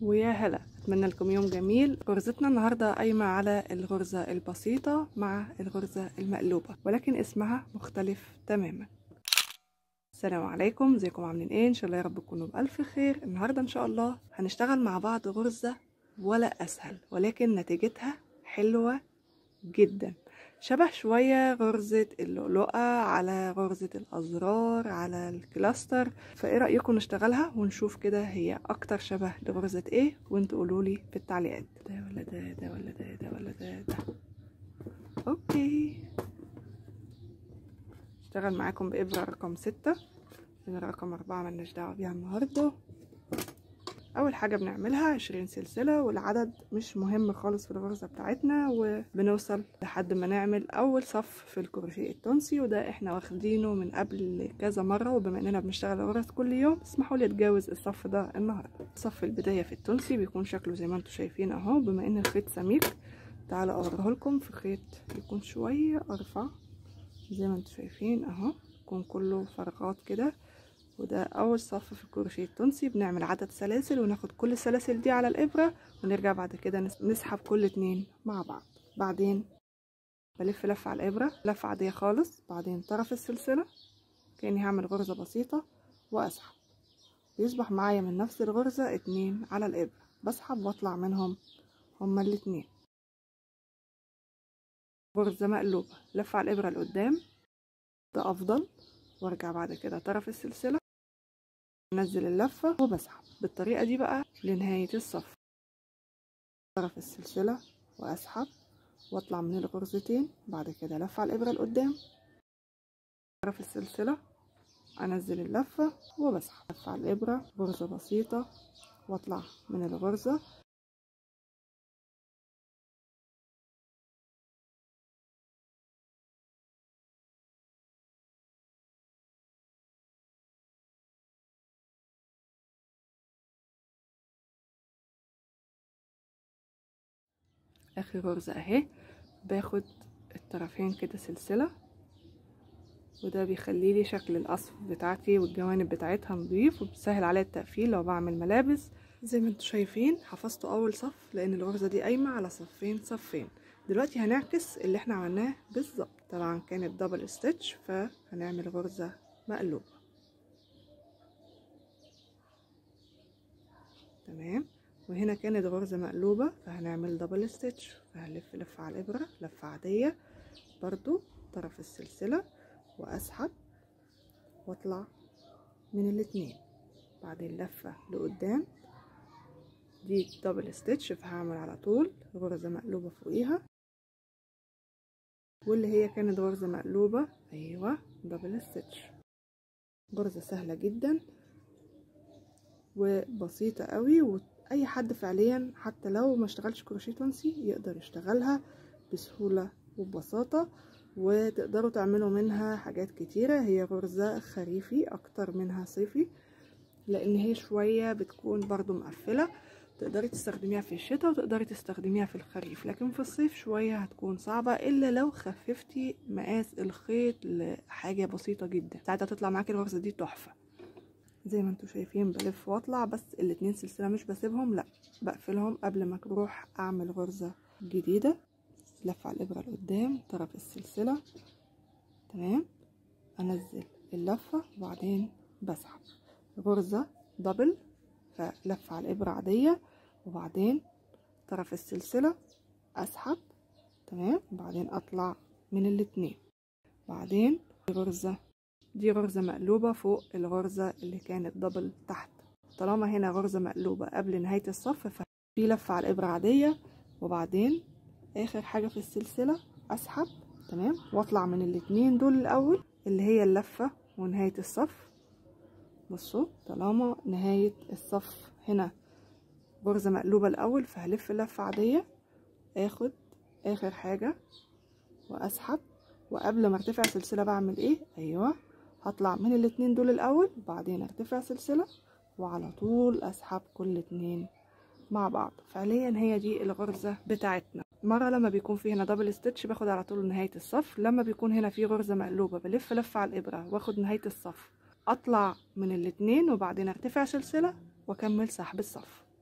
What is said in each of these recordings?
ويا هلا اتمنى لكم يوم جميل غرزتنا النهارده قايمه على الغرزه البسيطه مع الغرزه المقلوبه ولكن اسمها مختلف تماما السلام عليكم ازيكم عاملين ايه ان شاء الله يا رب تكونوا بالف خير النهارده ان شاء الله هنشتغل مع بعض غرزه ولا اسهل ولكن نتيجتها حلوه جدا شبه شوية غرزة اللؤلؤة على غرزة الأزرار على الكلاستر فايه رأيكم نشتغلها ونشوف كده هي أكتر شبه لغرزة ايه وانتوا قولولي في التعليقات ده ولا ده ده ولا ده ده ولا ده ده اوكي اشتغل معاكم بإبرة رقم ستة لأن رقم أربعة ملناش دعوة بيها النهاردة اول حاجه بنعملها عشرين سلسله والعدد مش مهم خالص في الغرزه بتاعتنا وبنوصل لحد ما نعمل اول صف في الكروشيه التونسي وده احنا واخدينه من قبل كذا مره وبما اننا بنشتغل غرز كل يوم اسمحوا لي اتجاوز الصف ده النهارده صف البدايه في التونسي بيكون شكله زي ما انتم شايفين اهو بما ان الخيط سميك تعالى اوريه لكم في خيط يكون شويه ارفع زي ما انتم شايفين اهو يكون كله فراغات كده وده اول صف في الكروشيه التونسي بنعمل عدد سلاسل وناخد كل السلاسل دي على الابره ونرجع بعد كده نسحب كل اتنين مع بعض بعدين بلف لفه على الابره لفه عاديه خالص بعدين طرف السلسله كاني هعمل غرزه بسيطه واسحب بيصبح معايا من نفس الغرزه اتنين على الابره بسحب واطلع منهم هما الاتنين غرزه مقلوبه لفه على الابره لقدام ده افضل وارجع بعد كده طرف السلسله انزل اللفه وبسحب بالطريقه دي بقى لنهايه الصف طرف السلسله واسحب واطلع من الغرزتين بعد كده لفه على الابره لقدام طرف السلسله انزل اللفه وبسحب لفه على الابره غرزه بسيطه واطلع من الغرزه اخر غرزة اهي باخد الطرفين كده سلسلة وده بيخلي لي شكل القصف بتاعتي والجوانب بتاعتها نضيف وبتسهل عليا التقفيل لو بعمل ملابس زي ما انتم شايفين حفظت اول صف لان الغرزة دي قايمة على صفين صفين دلوقتي هنعكس اللي احنا عملناه بالظبط طبعا كانت دبل ستيتش فهنعمل غرزة مقلوبة تمام وهنا كانت غرزة مقلوبة فهنعمل دبل ستيتش فهلف لفة على الإبرة لفة عادية برضو طرف السلسلة وأسحب واطلع من الاتنين بعدين لفة لقدام دي دبل ستيتش فهعمل على طول غرزة مقلوبة فوقيها واللي هي كانت غرزة مقلوبة أيوة دبل ستيتش غرزة سهلة جدا وبسيطة قوي اي حد فعليا حتى لو ما اشتغلش كروشيه تونسي يقدر يشتغلها بسهولة وببساطة وتقدروا تعملوا منها حاجات كتيرة هي غرزة خريفي اكتر منها صيفي لان هي شوية بتكون برضو مقفلة تقدري تستخدميها في الشتاء وتقدري تستخدميها في الخريف لكن في الصيف شوية هتكون صعبة الا لو خففتي مقاس الخيط لحاجة بسيطة جدا ساعتها تطلع معاكي الغرزة دي تحفة زي ما انتوا شايفين بلف واطلع بس الاتنين سلسله مش بسيبهم لا بقفلهم قبل ما اروح اعمل غرزه جديده لف على الابره لقدام طرف السلسله تمام انزل اللفه وبعدين بسحب غرزه دبل فلف على الابره عاديه وبعدين طرف السلسله اسحب تمام وبعدين اطلع من الاتنين بعدين غرزه دي غرزة مقلوبة فوق الغرزة اللي كانت دبل تحت طالما هنا غرزة مقلوبة قبل نهاية الصف ففي لفة على الإبرة عادية وبعدين آخر حاجة في السلسلة أسحب تمام وأطلع من الاتنين دول الأول اللي هي اللفة ونهاية الصف بصوا طالما نهاية الصف هنا غرزة مقلوبة الأول فهلف لفة عادية آخد آخر حاجة وأسحب وقبل ما ارتفع سلسلة بعمل ايه ايوه هطلع من الاتنين دول الاول وبعدين ارتفع سلسلة وعلى طول اسحب كل اتنين مع بعض فعليا هي دي الغرزة بتاعتنا مرة لما بيكون في هنا دبل ستيتش باخد على طول نهاية الصف لما بيكون هنا في غرزة مقلوبة بلف لفة على الابرة واخد نهاية الصف اطلع من الاتنين وبعدين ارتفع سلسلة واكمل سحب الصف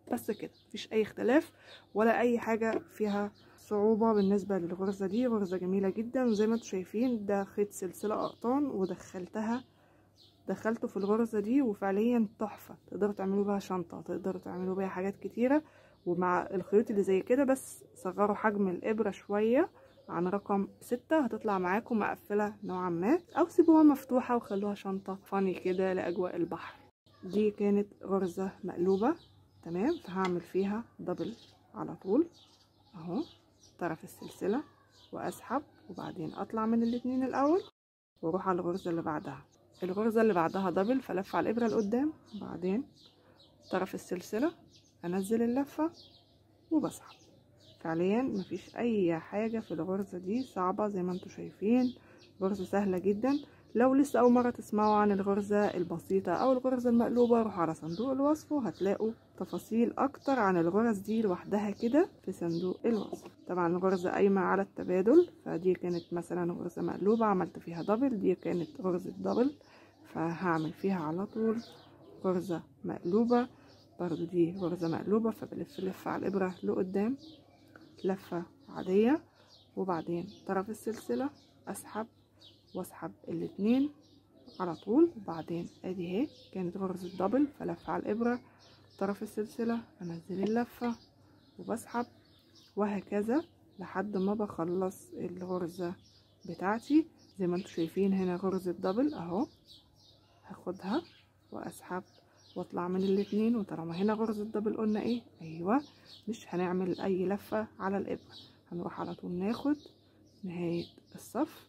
بس كده مفيش اي اختلاف ولا اي حاجه فيها صعوبه بالنسبه للغرزه دي غرزه جميله جدا وزي ما انتم شايفين ده خيط سلسله اقطان ودخلتها دخلته في الغرزه دي وفعليا تحفه تقدروا تعملوا بيها شنطه تقدروا تعملوا بيها حاجات كتيره ومع الخيوط اللي زي كده بس صغروا حجم الابره شويه عن رقم ستة هتطلع معاكم مقفلة نوعا ما او سيبوها مفتوحة وخلوها شنطة فاني كده لأجواء البحر دي كانت غرزة مقلوبة تمام فهعمل فيها دبل على طول اهو طرف السلسلة واسحب وبعدين اطلع من الاتنين الاول واروح على الغرزة اللي بعدها الغرزة اللي بعدها دبل فلف على الابرة لقدام وبعدين طرف السلسلة انزل اللفة وبسحب فعليا مفيش اي حاجة في الغرزة دي صعبة زي ما انتم شايفين غرزة سهلة جدا لو لسه اول مرة تسمعوا عن الغرزة البسيطة او الغرزة المقلوبة روحوا على صندوق الوصف وهتلاقوا تفاصيل اكتر عن الغرز دي لوحدها كده في صندوق الوصف طبعا الغرزة قايمة على التبادل فدي كانت مثلا غرزة مقلوبة عملت فيها دبل دي كانت غرزة دبل فهعمل فيها على طول غرزة مقلوبة برضو دي غرزة مقلوبة فبلف لفة على الإبرة لقدام لفة عادية وبعدين طرف السلسلة أسحب وأسحب الاتنين على طول وبعدين ادي اهي كانت غرزة دبل فلف على الإبرة طرف السلسلة أنزل اللفة وبسحب وهكذا لحد ما بخلص الغرزة بتاعتي زي ما انتم شايفين هنا غرزة دبل اهو هاخدها واسحب واطلع من الاتنين وطالما هنا غرزة دبل قلنا ايه ايوه مش هنعمل اي لفة على الابرة هنروح على طول ناخد نهاية الصف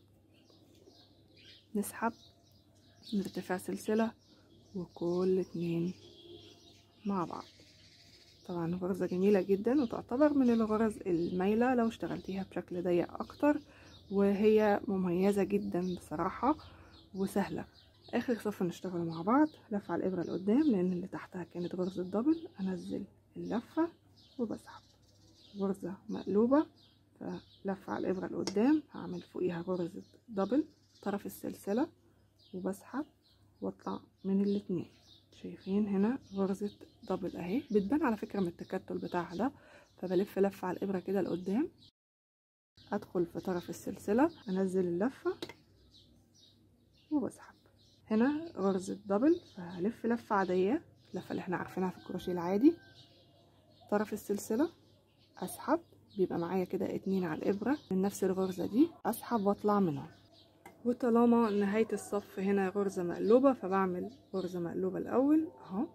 نسحب نرتفع سلسلة وكل اتنين مع بعض طبعا غرزة جميلة جدا وتعتبر من الغرز المايلة لو اشتغلتيها بشكل ضيق اكتر وهي مميزة جدا بصراحة وسهلة اخر صف نشتغل مع بعض لفة على الابرة لقدام لان اللي تحتها كانت غرزة دبل انزل اللفة وبسحب غرزة مقلوبة فلفة على الابرة لقدام هعمل فوقيها غرزة دبل طرف السلسلة وبسحب واطلع من الاتنين شايفين هنا غرزة دبل اهي بتبان على فكرة من التكتل بتاعها ده فبلف لفة على الابرة كده لقدام ادخل في طرف السلسلة انزل اللفة وبسحب هنا غرزة دبل فهلف لفة عادية اللفة اللي احنا عارفينها في الكروشيه العادي طرف السلسلة اسحب بيبقى معايا كده اتنين على الابرة من نفس الغرزة دي اسحب واطلع منهم وطالما نهاية الصف هنا غرزة مقلوبة فبعمل غرزة مقلوبة الاول اهو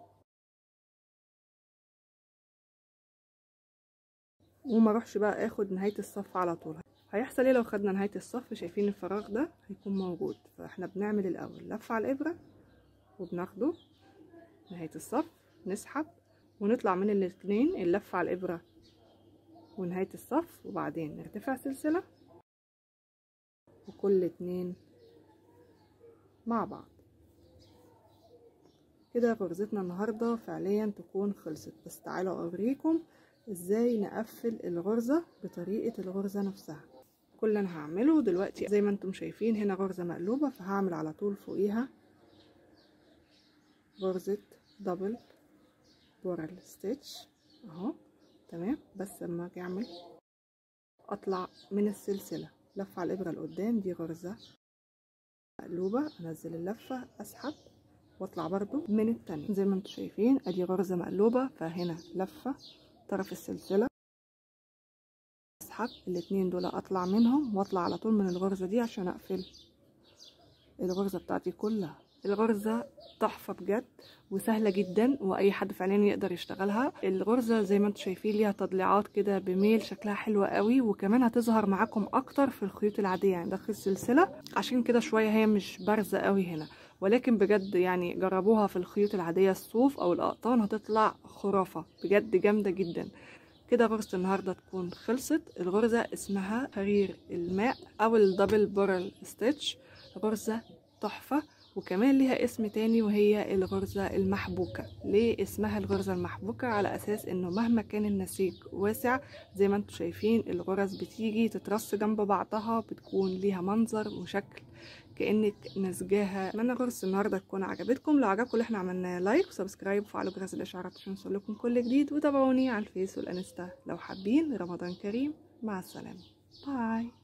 وما اروحش بقى اخد نهاية الصف على طول هيحصل ايه لو خدنا نهاية الصف شايفين الفراغ ده هيكون موجود فاحنا بنعمل الاول لفة على الابرة وبناخده نهاية الصف نسحب ونطلع من الاتنين اللفة على الابرة ونهاية الصف وبعدين نرتفع سلسلة وكل اتنين مع بعض كده غرزتنا النهاردة فعليا تكون خلصت بس تعالوا اوريكم ازاي نقفل الغرزة بطريقة الغرزة نفسها كل اللي انا هعمله دلوقتي زي ما انتم شايفين هنا غرزة مقلوبة فهعمل على طول فوقيها غرزة دبل بورال ستيتش اهو تمام بس لما اجي اعمل اطلع من السلسلة لفة على الابرة لقدام دي غرزة مقلوبة انزل اللفة اسحب واطلع برضو من التانية زي ما انتم شايفين ادي غرزة مقلوبة فهنا لفة طرف السلسلة اسحب الاتنين دول اطلع منهم واطلع على طول من الغرزة دي عشان اقفل الغرزة بتاعتي كلها الغرزة تحفة بجد وسهلة جدا واي حد فعليا يقدر يشتغلها الغرزة زي ما انتم شايفين ليها تضليعات كده بميل شكلها حلوة قوي وكمان هتظهر معاكم اكتر في الخيوط العادية يعني داخل السلسلة عشان كده شوية هي مش بارزة قوي هنا ولكن بجد يعني جربوها في الخيوط العادية الصوف او الاقطان هتطلع خرافة بجد جامدة جدا كده غرزة النهاردة تكون خلصت الغرزة اسمها حرير الماء او الدبل بورل ستيتش غرزة تحفة وكمان ليها اسم تاني وهي الغرزة المحبوكة ليه اسمها الغرزة المحبوكة على اساس انه مهما كان النسيج واسع زي ما انتم شايفين الغرز بتيجي تترص جنب بعضها بتكون ليها منظر وشكل كانك نسجاها اتمنى غرز النهارده تكون عجبتكم لو عجبكم اللي احنا عملناه لايك وسبسكرايب وفعلوا جرس الاشعارات عشان يوصل لكم كل جديد وتابعوني على الفيس والانستا لو حابين رمضان كريم مع السلامه باي